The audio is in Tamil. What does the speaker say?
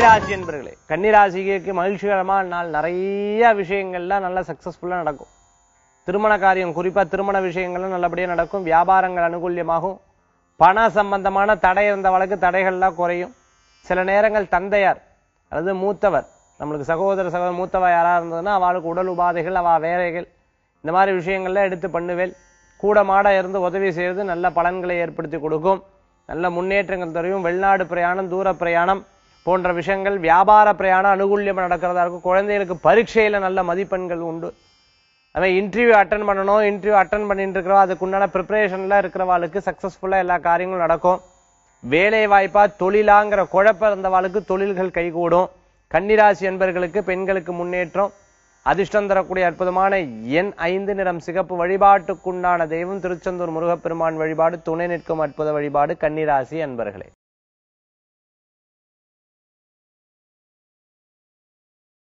கன்னிராசி என்பர்களே கன்னிராசிக்கு மகிழ்ச்சிகரமான நாள் நிறைய விஷயங்கள்லாம் நல்லா சக்சஸ்ஃபுல்லா நடக்கும் திருமண காரியம் குறிப்பா திருமண விஷயங்கள்லாம் நல்லபடியா நடக்கும் வியாபாரங்கள் அனுகூல்யமாகும் பண சம்பந்தமான தடை இருந்த வழக்கு தடைகள்லாம் குறையும் சில நேரங்கள் தந்தையார் அதாவது மூத்தவர் நம்மளுக்கு சகோதர சகோதர மூத்தவ யாரா இருந்ததுன்னா அவளுக்கு உடல் உபாதைகள் அவ வேலைகள் இந்த மாதிரி விஷயங்கள்ல எடுத்து பண்ணுவேல் கூட மாட இருந்து உதவி செய்வது நல்ல பலன்களை ஏற்படுத்தி கொடுக்கும் நல்ல முன்னேற்றங்கள் தரும் வெளிநாடு பிரயாணம் தூர பிரயாணம் போன்ற விஷயங்கள் வியாபார பிரயாணம் அனுகூல்யம் நடக்கிறதா இருக்கும் குழந்தைகளுக்கு பரீட்சையில நல்ல மதிப்பெண்கள் உண்டு அவன் இன்டர்வியூ அட்டன் பண்ணணும் இன்டர்வியூ அட்டன் பண்ணிட்டு இருக்கிறவா அதுக்குண்டான ப்ரிப்பரேஷன்ல இருக்கிறவாளுக்கு சக்சஸ்ஃபுல்லா எல்லா காரியங்களும் நடக்கும் வேலை வாய்ப்பா தொழிலாங்கிற குழப்பம் இருந்தவாளுக்கு தொழில்கள் கைகூடும் கன்னிராசி என்பர்களுக்கு பெண்களுக்கு முன்னேற்றம் அதிர்ஷ்டம் தரக்கூடிய அற்புதமான எண் ஐந்து நிறம் சிகப்பு வழிபாட்டுக்குண்டான தெய்வம் திருச்செந்தூர் முருகப்பெருமான் வழிபாடு துணை நிற்கும் அற்புத வழிபாடு கன்னிராசி அன்பர்களே